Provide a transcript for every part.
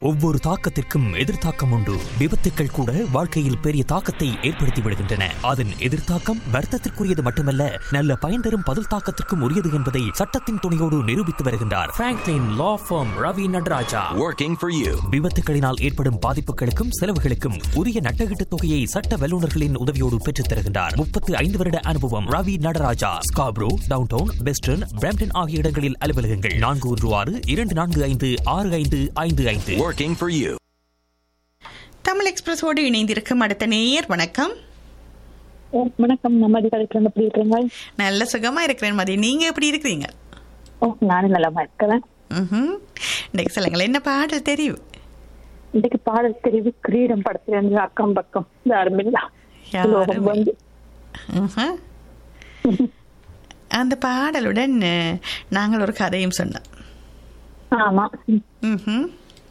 ஒவ்வொரு தாக்கத்திற்கும் எதிர்த்தாக்கம் உண்டு விபத்துக்கள் கூட வாழ்க்கையில் பெரிய தாக்கத்தை ஏற்படுத்தி விடுகின்றன அதன் எதிர்த்தாக்கம் வர்த்தத்திற்குரியது மட்டுமல்ல நல்ல பயன் தரும் பதில் தாக்கத்திற்கும் உரியது என்பதை சட்டத்தின் துணையோடு நிரூபித்து வருகின்றார் Franklin law firm Ravi Nataraja working for you. விபத்துகளினால் ஏற்படும் பாதிப்புகளுக்கும் செலவுகளுக்கும் உரிய நட்டகீட்டு தொகையை சட்ட வல்லுநர்களின் உதவியோடு பெற்றுத் தருகின்றார் முப்பத்து ஐந்து வருட அனுபவம் Ravi Nataraja Scarborough downtown western Brampton ஆகிய இடங்களில் அலுவலகங்கள் நான்கு ஒன்று ஆறு இரண்டு நான்கு ஐந்து ஆறு ஐந்து ஐந்து ஐந்து Working for you. தமிழ் எக்ஸ்பிரஸோடு இணைந்திருக்கும் அடுத்த நேயர் வணக்கம் ஓ, வணக்கம் நம்ம அதிகாரிகள் எப்படி இருக்கிறீங்க நல்ல சுகமா இருக்கிறேன் மதி நீங்க எப்படி இருக்கிறீங்க ஓ நானும் நலமா இருக்கிறேன் ம்ஹும். இன்னைக்கு சொல்லுங்களேன் என்ன பாடல் தெரியும் இன்னைக்கு பாடல் தெரிவு கிரீடம் படத்துல இருந்து அக்கம் பக்கம் யாருமில்லா யாருமே. லோகம் வந்து ம்ஹும். அந்த பாடலுடன் அஹ், நாங்கள் ஒரு கதையும் சொன்னோம் ஆமா ம்ஹும்.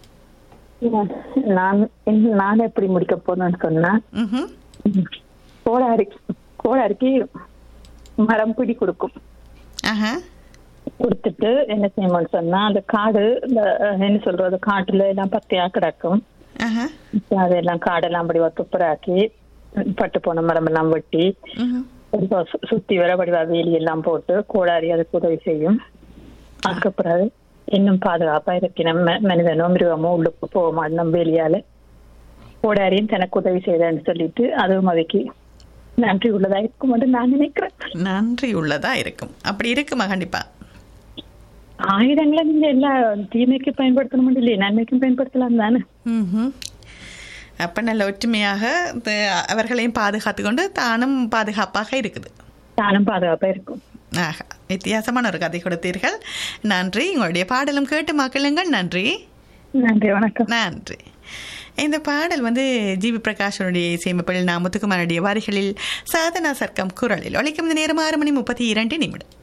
நான் என்ன- நான் எப்படி முடிக்க போறேன்னு சொன்னா ம்ஹும். கோடாரி கோடாரிக்கு மரம் பிடி கொடுக்கும் ஆஹா. கொடுத்துட்டு என்ன செய்யணும்னு சொன்னா அந்த காடு இந்த அஹ், என்ன சொல்றது காட்டுல எல்லாம் பத்தியா கிடக்கும் ஆஹா. அதெல்லாம் காடெல்லாம் அப்படி துப்புராக்கி பட்டு போன மரம் எல்லாம் வெட்டி ம்ஹும். வடிவா சு- சுத்தி வர வடிவா வேலி எல்லாம் போட்டு கோடாரி அதுக்கு உதவி செய்யும் அதுக்கு பிறகு இன்னும் பாதுகாப்பா இருக்கணும் ம- மனிதனோ மிருகமோ உள்ளுக்கு போக மாட்டோம் வேலியால கோடாரியும் தனக்கு உதவி செய்தேன்னு சொல்லிட்டு அதுவும் அதுக்கு நன்றி உள்ளதா இருக்கும் என்று நான் நினைக்கிறேன் நன்றி உள்ளதா இருக்கும் அப்படி இருக்குமா கண்டிப்பா ஆயுதங்களை நீங்க எல்லா தீமைக்கு பயன்படுத்தணும் இல்லையே நன்மைக்கும் பயன்படுத்தலாம் தானே ம்ஹும். அப்ப நல்ல ஒற்றுமையாக இந்த அவர்களையும் பாதுகாத்து கொண்டு தானும் பாதுகாப்பாக இருக்குது தானும் பாதுகாப்பா இருக்கும் ஆஹா வித்தியாசமான ஒரு கதை கொடுத்தீர்கள் நன்றி உங்களுடைய பாடலும் கேட்டு மக்களுங்கள் நன்றி நன்றி வணக்கம் நன்றி இந்த பாடல் வந்து ஜிவி பிரகாஷனுடைய இசையமைப்பில் நான் முத்துக்குமாரனுடைய வரிகளில் சாதனா சர்க்கம் குரலில் ஒழிக்கும் இந்த நேரம் ஆறு மணி முப்பத்தி இரண்டு நிமிடம்